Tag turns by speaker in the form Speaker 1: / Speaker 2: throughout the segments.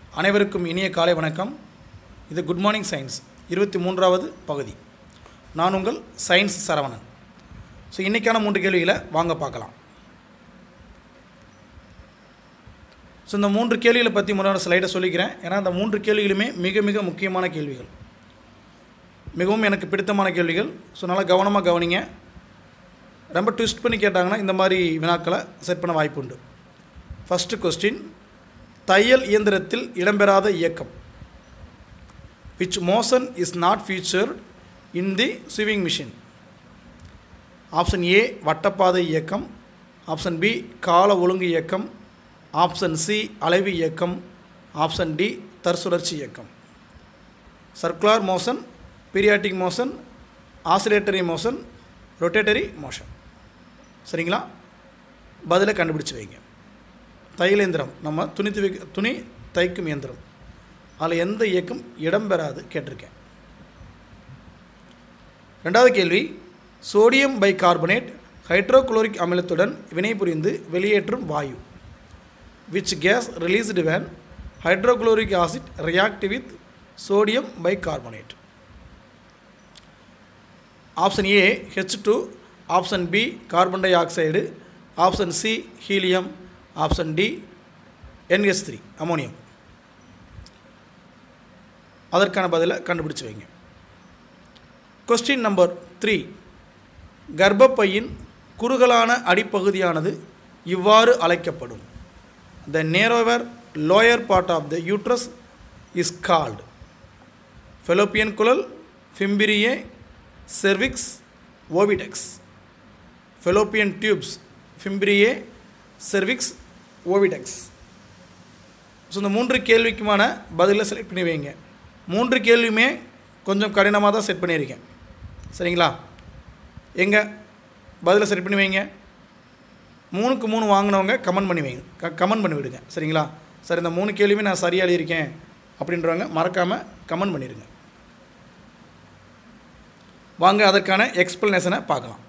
Speaker 1: அனைவருக்கும் இனிய காலை வணக்கம் இது குட் மார்னிங் சயின்ஸ் இருபத்தி மூன்றாவது பகுதி நான் உங்கள் சயின்ஸ் சரவணன் ஸோ இன்றைக்கான மூன்று கேள்விகளை வாங்க பார்க்கலாம் ஸோ இந்த மூன்று கேள்விகளை பற்றி முன்னாடி ஸ்லைடை சொல்லிக்கிறேன் ஏன்னா அந்த மூன்று கேள்விகளுமே மிக மிக முக்கியமான கேள்விகள் மிகவும் எனக்கு பிடித்தமான கேள்விகள் ஸோ நல்லா கவனமாக கவனிங்க ரொம்ப ட்விஸ்ட் பண்ணி கேட்டாங்கன்னா இந்த மாதிரி வினாக்களை செட் பண்ண வாய்ப்பு உண்டு ஃபஸ்ட்டு கொஸ்டின் தையல் இயந்திரத்தில் இடம்பெறாத இயக்கம் which motion is not featured in the sewing machine option A வட்டப்பாதை இயக்கம் ஆப்ஷன் பி கால ஒழுங்கு இயக்கம் ஆப்ஷன் சி அலைவு இயக்கம் ஆப்ஷன் டி தற்சுழற்சி இயக்கம் circular motion periodic motion oscillatory motion rotatory motion சரிங்களா பதிலை கண்டுபிடிச்சு வைங்க தையல் இயந்திரம் நம்ம துணி துவை துணி தைக்கும் இயந்திரம் அதில் எந்த இயக்கம் இடம்பெறாது கேட்டிருக்கேன் ரெண்டாவது கேள்வி சோடியம் பைகார்பனேட் ஹைட்ரோகுளோரிக் அமிலத்துடன் வினைபுரிந்து வெளியேற்றும் வாயு which gas released when hydrochloric acid react with sodium bicarbonate option A H two option B carbon dioxide option C helium option D NS three ammonium அதற்கான பதிலை கண்டுபிடிச்சு வைங்க கொஸ்டின் நம்பர் த்ரீ கர்ப்பப்பையின் குறுகலான அடிப்பகுதியானது இவ்வாறு அழைக்கப்படும் the narrower lower part of the uterus is called fallopian குழல் fimbriae cervix oviducts fallopian tubes fimbriae cervix oviducts so இந்த மூன்று கேள்விக்குமான பதிலை செலக்ட் பண்ணி வைங்க மூன்று கேள்வியுமே கொஞ்சம் கடினமாக தான் செட் பண்ணியிருக்கேன் சரிங்களா எங்கே பதிலை செட் பண்ணி வைங்க மூணுக்கு மூணு வாங்கினவங்க கமெண்ட் பண்ணி வைங்க க கமெண்ட் பண்ணி விடுங்க சரிங்களா சார் இந்த மூணு கேள்வியுமே நான் சரியாக எழுதியிருக்கேன் அப்படின்றவங்க மறக்காமல் கமெண்ட் பண்ணிடுங்க வாங்க அதற்கான எக்ஸ்ப்ளனேஷனை பார்க்கலாம்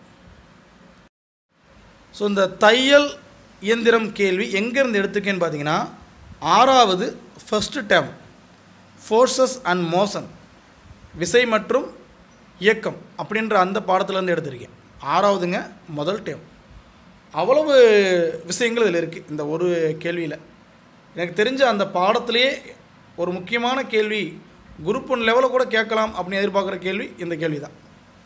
Speaker 1: ஸோ இந்த தையல் இயந்திரம் கேள்வி எங்கேருந்து எடுத்துக்கேன்னு பார்த்தீங்கன்னா ஆறாவது first term forces and motion விசை மற்றும் இயக்கம் அப்படின்ற அந்த பாடத்துலேருந்து எடுத்திருக்கேன் ஆறாவதுங்க முதல் டேம் அவ்வளவு விஷயங்கள் இதில் இருக்குது இந்த ஒரு கேள்வியில் எனக்கு தெரிஞ்ச அந்த பாடத்திலேயே ஒரு முக்கியமான கேள்வி குரூப் ஒன் லெவலில் கூட கேட்கலாம் அப்படின்னு எதிர்பார்க்குற கேள்வி இந்த கேள்வி தான்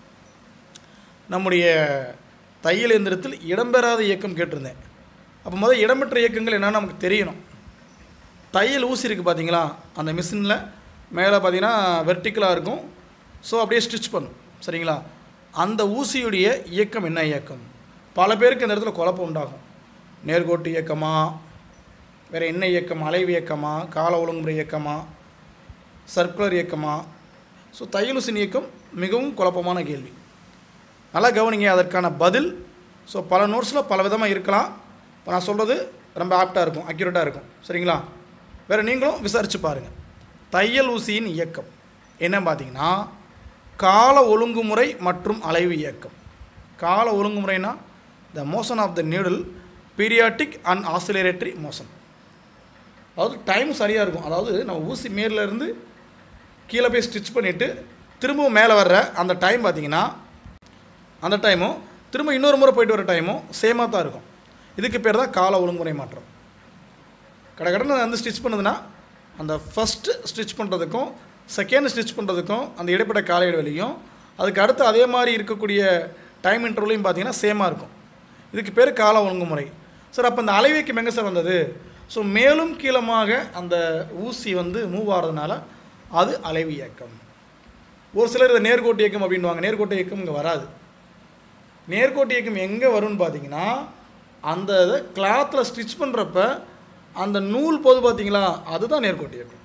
Speaker 1: நம்முடைய தையல் எந்திரத்தில் இடம்பெறாத இயக்கம் கேட்டிருந்தேன் அப்போ முதல் இடம்பெற்ற இயக்கங்கள் என்னென்னு நமக்கு தெரியணும் தையல் ஊசி இருக்குது பார்த்தீங்களா அந்த மிஷினில் மேலே பார்த்தீங்கன்னா வெர்டிக்கலாக இருக்கும் ஸோ அப்படியே ஸ்டிச் பண்ணும் சரிங்களா அந்த ஊசியுடைய இயக்கம் என்ன இயக்கம் பல பேருக்கு இந்த இடத்துல குழப்பம் உண்டாகும் நேர்கோட்டு இயக்கமா வேறு என்ன இயக்கம் அலைவு இயக்கமா கால ஒழுங்குமுறை இயக்கமா சர்க்குலர் இயக்கமா ஸோ தையல் ஊசின் இயக்கம் மிகவும் குழப்பமான கேள்வி நல்லா கவனிங்க அதற்கான பதில் ஸோ பல நோட்ஸில் பல விதமாக இருக்கலாம் இப்போ நான் சொல்கிறது ரொம்ப ஆப்டாக இருக்கும் அக்யூரேட்டாக இருக்கும் சரிங்களா வேறு நீங்களும் விசாரித்து பாருங்கள் தையல் ஊசியின் இயக்கம் என்ன பார்த்தீங்கன்னா கால ஒழுங்குமுறை மற்றும் அலைவு இயக்கம் கால ஒழுங்குமுறைனா the motion of the needle periodic and oscillatory motion அதாவது டைம் சரியாக இருக்கும் அதாவது நம்ம ஊசி மேலேருந்து கீழே போய் ஸ்டிச் பண்ணிவிட்டு திரும்பவும் மேலே வர்ற அந்த டைம் பார்த்தீங்கன்னா அந்த டைமும் திரும்ப இன்னொரு முறை போயிட்டு வர டைமும் சேமாக தான் இருக்கும் இதுக்கு பேர் தான் கால ஒழுங்குமுறை மாற்றம் கடை கடனை வந்து ஸ்டிச் பண்ணுதுன்னா அந்த ஃபஸ்ட்டு ஸ்டிச் பண்ணுறதுக்கும் செகண்ட் ஸ்டிச் பண்ணுறதுக்கும் அந்த இடைப்பட்ட கால இடைவெளியும் அதுக்கு அடுத்து அதே மாதிரி இருக்கக்கூடிய டைம் இன்டர்வலையும் பார்த்தீங்கன்னா சேமாக இருக்கும் இதுக்கு பேர் கால ஒழுங்குமுறை சார் அப்போ அந்த அலைவைக்கம் எங்கே சார் வந்தது ஸோ மேலும் கீழமாக அந்த ஊசி வந்து மூவ் ஆகிறதுனால அது அலைவு இயக்கம் ஒரு சிலர் இதை நேர்கோட்டு இயக்கம் அப்படின்வாங்க நேர்கோட்டு இயக்கம் இங்கே வராது நேர்கோட்டு இயக்கம் எங்கே வரும்னு பார்த்தீங்கன்னா அந்த இதை கிளாத்தில் ஸ்டிச் பண்ணுறப்ப அந்த நூல் போது பார்த்தீங்களா அதுதான் நேர்கோட்டு இயக்கம்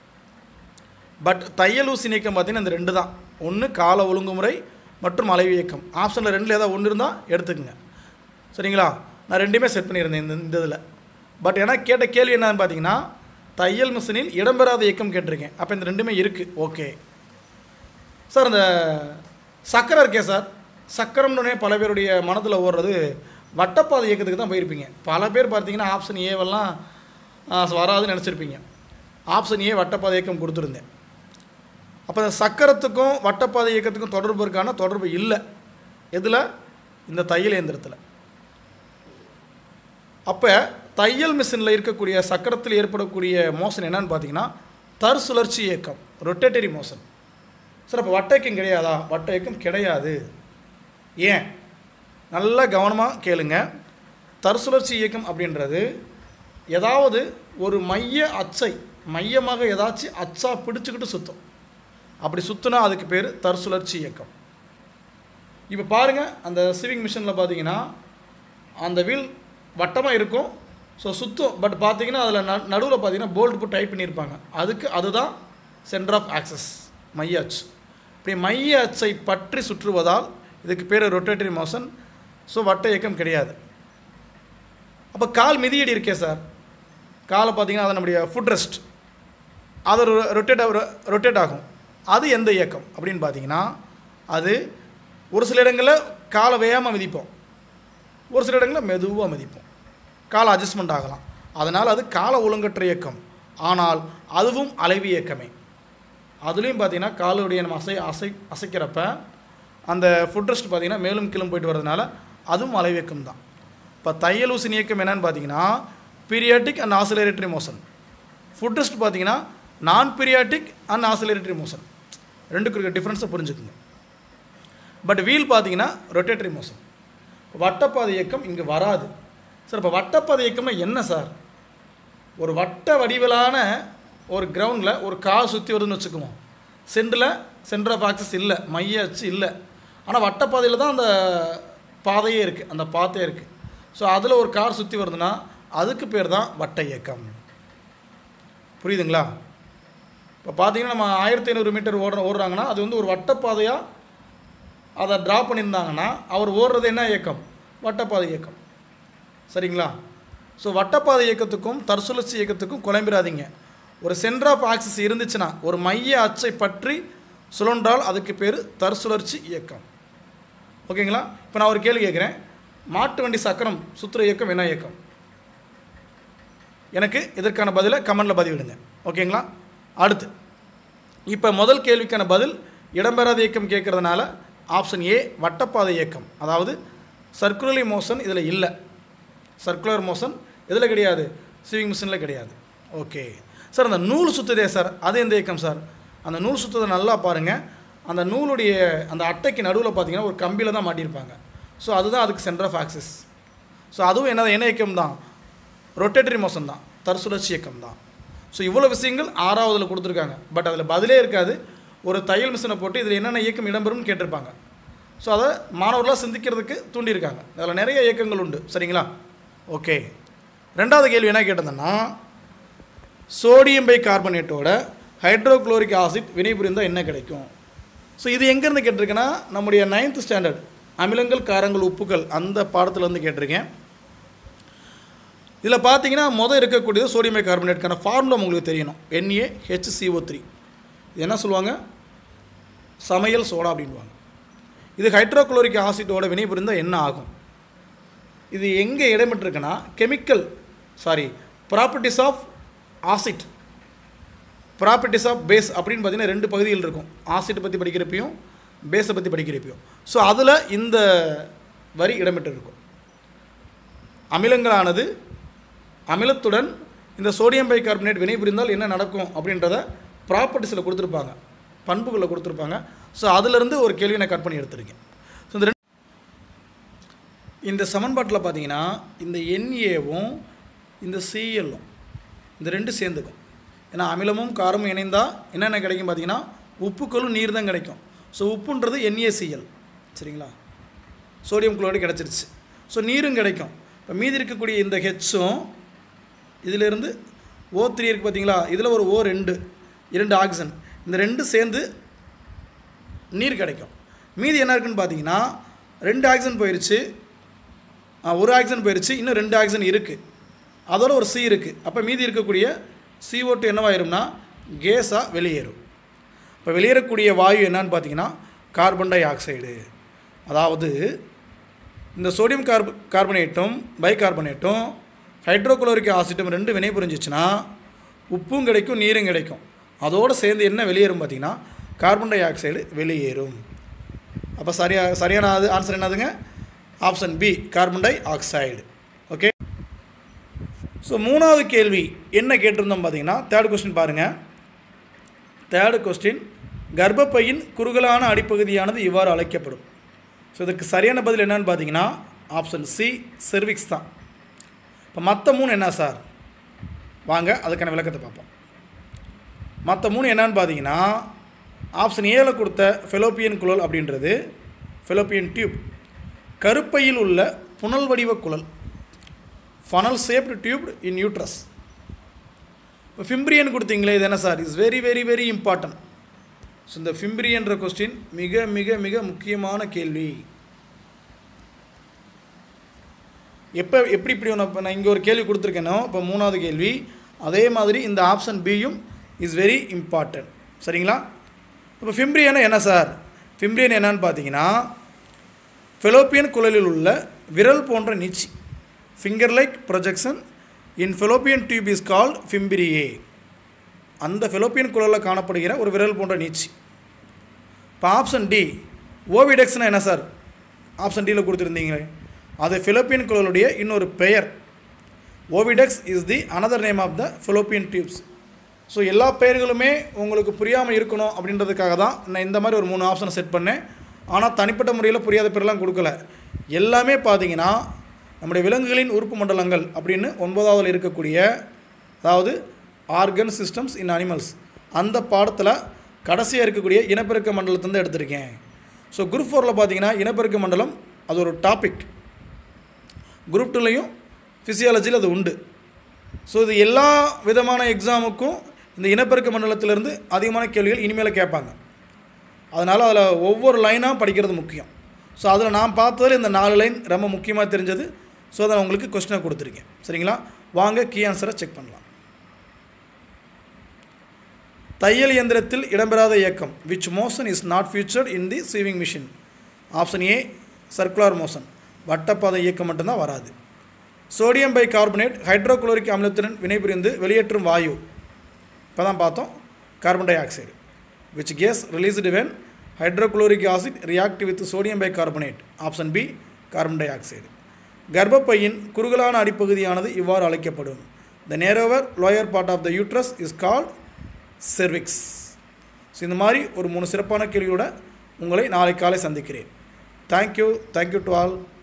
Speaker 1: பட் தையல் ஊசி இயக்கம் பார்த்தீங்கன்னா இந்த ரெண்டு தான் ஒன்று கால ஒழுங்குமுறை மற்றும் அலைவு இயக்கம் ஆப்ஷனில் ரெண்டில் ஏதாவது ஒன்று இருந்தால் எடுத்துக்கங்க சரிங்களா நான் ரெண்டுமே செட் பண்ணியிருந்தேன் இந்த இந்த இதில் பட் எனக்கு கேட்ட கேள்வி என்னன்னு பார்த்தீங்கன்னா தையல் மிஷினில் இடம்பெறாத இயக்கம் கேட்டிருக்கேன் அப்போ இந்த ரெண்டுமே இருக்குது ஓகே சார் அந்த சக்கரை இருக்கே சார் சக்கரம்னு பல பேருடைய மனதில் ஓடுறது வட்டப்பாதை இயக்கத்துக்கு தான் போயிருப்பீங்க பல பேர் பார்த்தீங்கன்னா ஆப்ஷன் ஏவெல்லாம் ஆ, வராதுன்னு நினச்சிருப்பீங்க ஆப்ஷன் ஏ வட்டப்பாதை இயக்கம் கொடுத்துருந்தேன் அப்போ இந்த சக்கரத்துக்கும் வட்டப்பாதை இயக்கத்துக்கும் தொடர்பு இருக்கான தொடர்பு இல்லை எதில் இந்த தையல் இயந்திரத்தில் அப்போ தையல் மிஷினில் இருக்கக்கூடிய சக்கரத்தில் ஏற்படக்கூடிய மோஷன் என்னன்னு பார்த்தீங்கன்னா தற்சுழற்சி இயக்கம் ரொட்டேட்டரி மோஷன் சார் அப்போ வட்ட இயக்கம் கிடையாதா வட்ட இயக்கம் கிடையாது ஏன் நல்லா கவனமாக கேளுங்க தற்சுழற்சி இயக்கம் அப்படின்றது ஏதாவது ஒரு மைய அச்சை மையமாக ஏதாச்சும் அச்சா பிடிச்சிக்கிட்டு சுற்றும் அப்படி சுற்றினா அதுக்கு பேர் தற்சுழற்சி இயக்கம் இப்போ பாருங்கள் அந்த சிவிங் மிஷினில் பார்த்தீங்கன்னா அந்த வீல் வட்டமாக இருக்கும் ஸோ சுற்றும் பட் பார்த்தீங்கன்னா அதில் ந நடுவில் பார்த்தீங்கன்னா போல்ட் போட்டு டைப் பண்ணியிருப்பாங்க அதுக்கு அதுதான் சென்டர் ஆஃப் ஆக்சஸ் மைய அச்சு இப்படி மைய அச்சை பற்றி சுற்றுவதால் இதுக்கு பேர் ரொட்டேட்டரி மோஷன் ஸோ வட்ட இயக்கம் கிடையாது அப்போ கால் மிதியடி இருக்கே சார் காலை பார்த்தீங்கன்னா அது நம்முடைய ஃபுட் ரெஸ்ட் அது ரொட்டேட் ரொட்டேட் ஆகும் அது எந்த இயக்கம் அப்படின்னு பார்த்தீங்கன்னா அது ஒரு சில இடங்களில் காலை வேகமாக மிதிப்போம் ஒரு சில இடங்களில் மெதுவாக மிதிப்போம் கால அட்ஜஸ்ட்மெண்ட் ஆகலாம் அதனால் அது கால ஒழுங்கற்ற இயக்கம் ஆனால் அதுவும் அலைவு இயக்கமே அதுலேயும் பார்த்தீங்கன்னா காலுடைய நம்ம அசை அசை அசைக்கிறப்ப அந்த ஃபுட் ரெஸ்ட் பார்த்தீங்கன்னா மேலும் கீழும் போயிட்டு வரதுனால அதுவும் அலைவு இயக்கம் தான் இப்போ தையல் ஊசின் இயக்கம் என்னன்னு பார்த்தீங்கன்னா periodic and oscillatory motion foot rest பார்த்தீங்கன்னா நான் பீரியாட்டிக் அண்ட் ஆசிலரேட்டரி மோஷன் ரெண்டுக்கு இருக்க டிஃப்ரென்ஸை புரிஞ்சுக்குங்க பட் வீல் பார்த்தீங்கன்னா ரொட்டேட்டரி மோஷன் வட்டப்பாதை இயக்கம் இங்கே வராது சார் இப்போ வட்டப்பாதை இயக்கம்னா என்ன சார் ஒரு வட்ட வடிவிலான ஒரு கிரவுண்டில் ஒரு கார் சுற்றி வருதுன்னு வச்சுக்குவோம் சென்டரில் சென்டர் ஆஃப் ஆக்சஸ் இல்லை மைய அச்சு இல்லை ஆனால் வட்டப்பாதையில் தான் அந்த பாதையே இருக்குது அந்த பாத்தையே இருக்குது ஸோ அதில் ஒரு கார் சுற்றி வருதுன்னா அதுக்கு பேர் தான் வட்ட இயக்கம் புரியுதுங்களா இப்போ பார்த்தீங்கன்னா நம்ம ஆயிரத்தி ஐநூறு மீட்டர் ஓடுற ஓடுறாங்கன்னா அது வந்து ஒரு வட்டப்பாதையாக அதை ட்ரா பண்ணியிருந்தாங்கன்னா அவர் ஓடுறது என்ன இயக்கம் வட்டப்பாதை இயக்கம் சரிங்களா ஸோ வட்டப்பாதை இயக்கத்துக்கும் தற்சுழற்சி இயக்கத்துக்கும் குழம்பிடாதீங்க ஒரு சென்டர் ஆஃப் ஆக்சிஸ் இருந்துச்சுன்னா ஒரு மைய அச்சை பற்றி சுழன்றால் அதுக்கு பேர் தற்சுழற்சி இயக்கம் ஓகேங்களா இப்போ நான் ஒரு கேள்வி கேட்குறேன் மாட்டு வண்டி சக்கரம் சுற்றுற இயக்கம் என்ன இயக்கம் எனக்கு இதற்கான பதிலை கமெண்டில் பதிவிடுங்க ஓகேங்களா அடுத்து இப்போ முதல் கேள்விக்கான பதில் இடம்பெறாத இயக்கம் கேட்குறதுனால ஆப்ஷன் ஏ வட்டப்பாதை இயக்கம் அதாவது சர்க்குலரி மோஷன் இதில் இல்லை சர்க்குலர் மோஷன் இதில் கிடையாது ஸ்விங் மிஷினில் கிடையாது ஓகே சார் அந்த நூல் சுற்றுதே சார் அது எந்த இயக்கம் சார் அந்த நூல் சுற்றுதை நல்லா பாருங்கள் அந்த நூலுடைய அந்த அட்டைக்கு நடுவில் பார்த்தீங்கன்னா ஒரு கம்பியில் தான் மாட்டியிருப்பாங்க ஸோ அதுதான் அதுக்கு சென்டர் ஆஃப் ஆக்சிஸ் ஸோ அதுவும் என்ன என்ன இயக்கம் தான் ரொட்டேட்டரி மோஷன் தான் தற்சுழற்சி இயக்கம் தான் ஸோ இவ்வளோ விஷயங்கள் ஆறாவதில் கொடுத்துருக்காங்க பட் அதில் பதிலே இருக்காது ஒரு தையல் மிஷினை போட்டு இதில் என்னென்ன இயக்கம் இடம்பெறும்னு கேட்டிருப்பாங்க ஸோ அதை மாணவர்களாக சிந்திக்கிறதுக்கு தூண்டியிருக்காங்க அதில் நிறைய இயக்கங்கள் உண்டு சரிங்களா ஓகே ரெண்டாவது கேள்வி என்ன கேட்டிருந்தேன்னா சோடியம் பை கார்பனேட்டோட ஹைட்ரோக்ளோரிக் ஆசிட் வினைபுரிந்தால் என்ன கிடைக்கும் ஸோ இது எங்கேருந்து கேட்டிருக்கேன்னா நம்முடைய நைன்த் ஸ்டாண்டர்ட் அமிலங்கள் காரங்கள் உப்புகள் அந்த பாடத்துலேருந்து கேட்டிருக்கேன் இதில் பார்த்தீங்கன்னா மொதல் இருக்கக்கூடியது சோடியம் கார்பனேட்கான ஃபார்முலா உங்களுக்கு தெரியணும் என்ஏ ஹெச்சிஓ த்ரீ இது என்ன சொல்லுவாங்க சமையல் சோடா அப்படின்வாங்க இது ஹைட்ரோக்ளோரிக் ஆசிட்டோட வினைபுரிந்தால் என்ன ஆகும் இது எங்கே இடம்பெற்றிருக்குன்னா chemical sorry properties of acid properties of base அப்படின்னு பார்த்தீங்கன்னா ரெண்டு பகுதிகள் இருக்கும் ஆசிட் பற்றி படிக்கிறப்பையும் பேஸை பற்றி படிக்கிறப்பையும் ஸோ அதில் இந்த வரி இடம்பெற்றிருக்கும் அமிலங்களானது அமிலத்துடன் இந்த சோடியம் பைகார்பனேட் வினைபுரிந்தால் என்ன நடக்கும் அப்படின்றத ப்ராப்பர்ட்டிஸில் கொடுத்துருப்பாங்க பண்புகளில் கொடுத்துருப்பாங்க ஸோ அதிலிருந்து ஒரு கேள்வி நான் கட் பண்ணி எடுத்திருக்கேன் ஸோ இந்த ரெண்டு இந்த சமன்பாட்டில் பார்த்தீங்கன்னா இந்த என்ஏவும் இந்த சிஎல்லும் இந்த ரெண்டு சேர்ந்துக்கும் ஏன்னா அமிலமும் காரமும் இணைந்தால் என்னென்ன கிடைக்கும் பார்த்தீங்கன்னா உப்புக்களும் நீர் தான் கிடைக்கும் ஸோ உப்புன்றது என்ஏசிஎல் சரிங்களா சோடியம் குளோரைடு கிடச்சிருச்சு ஸோ நீரும் கிடைக்கும் இப்போ மீதி இருக்கக்கூடிய இந்த ஹெச்சும் இதிலிருந்து ஓ த்ரீ இருக்குது பார்த்தீங்களா இதில் ஒரு ஓ ரெண்டு இரண்டு ஆக்சிஜன் இந்த ரெண்டு சேர்ந்து நீர் கிடைக்கும் மீதி என்ன இருக்குன்னு பார்த்தீங்கன்னா ரெண்டு ஆக்சிஜன் போயிடுச்சு ஆ, ஒரு ஆக்சிஜன் போயிடுச்சு இன்னும் ரெண்டு ஆக்சிஜன் இருக்குது அதோட ஒரு சி இருக்குது அப்போ மீதி இருக்கக்கூடிய CO2 டூ என்னவாயிரும்னா கேஸாக வெளியேறும் இப்போ வெளியேறக்கூடிய வாயு என்னன்னு பார்த்தீங்கன்னா கார்பன் டை ஆக்சைடு அதாவது இந்த சோடியம் கார்ப கார்பனேட்டும் பைகார்பனேட்டும் ஹைட்ரோகுளோரிக் ஆசிட்டும் ரெண்டு வினை புரிஞ்சிச்சுன்னா உப்பும் கிடைக்கும் நீரும் கிடைக்கும் அதோடு சேர்ந்து என்ன வெளியேறும் பார்த்திங்கன்னா கார்பன் டை ஆக்சைடு வெளியேறும் அப்போ சரியா சரியான அது ஆன்சர் என்னதுங்க option B carbon dioxide okay so மூணாவது கேள்வி என்ன கேட்டிருந்தோம் பார்த்தீங்கன்னா தேர்ட் கொஸ்டின் பாருங்கள் தேர்டு கொஸ்டின் கர்ப்பப்பையின் குறுகலான அடிப்பகுதியானது இவ்வாறு அழைக்கப்படும் ஸோ இதுக்கு சரியான பதில் என்னன்னு பார்த்தீங்கன்னா ஆப்ஷன் சி செர்விக்ஸ் தான் இப்போ மற்ற மூணு என்ன சார் வாங்க அதுக்கான விளக்கத்தை பார்ப்போம் மற்ற மூணு என்னன்னு பார்த்தீங்கன்னா ஆப்ஷன் ஏல கொடுத்த ஃபெலோப்பியன் குழல் அப்படின்றது ஃபெலோப்பியன் டியூப் கருப்பையில் உள்ள புனல் வடிவ குழல் funnel shaped tubed in uterus இப்போ ஃபிம்ப்ரியன் கொடுத்தீங்களே இது என்ன sir is very very very important so இந்த ஃபிம்ப்ரியன்ற கொஸ்டின் மிக மிக மிக முக்கியமான கேள்வி எப்போ எப்படி இப்படி ஒன்று இப்போ நான் இங்கே ஒரு கேள்வி கொடுத்துருக்கேனோ இப்போ மூணாவது கேள்வி அதே மாதிரி இந்த ஆப்ஷன் பியும் இஸ் வெரி இம்பார்ட்டன்ட் சரிங்களா இப்போ ஃபிம்ப்ரியனா என்ன சார் ஃபிம்ப்ரியன் என்னன்னு பார்த்தீங்கன்னா ஃபெலோப்பியன் குழலில் உள்ள விரல் போன்ற நீச்சி finger like projection in fallopian tube is called fimbriae அந்த ஃபெலோப்பியன் குழலில் காணப்படுகிற ஒரு விரல் போன்ற நீச்சி இப்போ ஆப்ஷன் டி ஓவிடெக்ஸ்னால் என்ன சார் ஆப்ஷன் டியில் கொடுத்துருந்தீங்களே அது ஃபிலோப்பியன் குழலுடைய இன்னொரு பெயர் oviducts is the another name of the fallopian tubes so எல்லா பெயர்களுமே உங்களுக்கு புரியாமல் இருக்கணும் அப்படின்றதுக்காக தான் நான் இந்த மாதிரி ஒரு மூணு ஆப்ஷனை செட் பண்ணேன் ஆனால் தனிப்பட்ட முறையில் புரியாத பேரெல்லாம் கொடுக்கல எல்லாமே பார்த்தீங்கன்னா நம்முடைய விலங்குகளின் உறுப்பு மண்டலங்கள் அப்படின்னு ஒன்பதாவதுல இருக்கக்கூடிய அதாவது ஆர்கன் சிஸ்டம்ஸ் இன் அனிமல்ஸ் அந்த பாடத்தில் கடைசியாக இருக்கக்கூடிய இனப்பெருக்க மண்டலத்திலேருந்து எடுத்திருக்கேன் ஸோ குரூப் ஃபோரில் பார்த்தீங்கன்னா இனப்பெருக்க மண்டலம் அது ஒரு டாபிக் குரூப் டூலையும் ஃபிசியாலஜியில் அது உண்டு ஸோ இது எல்லா விதமான எக்ஸாமுக்கும் இந்த இனப்பெருக்க மண்டலத்திலேருந்து அதிகமான கேள்விகள் இனிமேல் கேட்பாங்க அதனால் அதில் ஒவ்வொரு லைனாக படிக்கிறது முக்கியம் ஸோ அதில் நான் பார்த்ததில் இந்த நாலு லைன் ரொம்ப முக்கியமாக தெரிஞ்சது ஸோ அதை நான் உங்களுக்கு கொஸ்டினை கொடுத்துருக்கேன் சரிங்களா வாங்க கீ ஆன்சரை செக் பண்ணலாம் தையல் இயந்திரத்தில் இடம்பெறாத இயக்கம் which motion is not featured in the sewing machine option A circular motion வட்டப்பாதை இயக்கம் மட்டும்தான் வராது சோடியம் பை கார்பனேட் ஹைட்ரோகுளோரிக் அமிலத்துடன் வினைபுரிந்து வெளியேற்றும் வாயு இப்போ தான் பார்த்தோம் carbon dioxide which gas released when hydrochloric acid react with sodium bicarbonate option B carbon dioxide கர்ப்பப்பையின் குறுகலான அடிப்பகுதியானது இவ்வாறு அழைக்கப்படும் the narrower lower part of the uterus is called cervix so இந்த மாதிரி ஒரு மூணு சிறப்பான கேள்வியோட உங்களை நாளை காலை சந்திக்கிறேன் தேங்க்யூ தேங்க்யூ டு ஆல்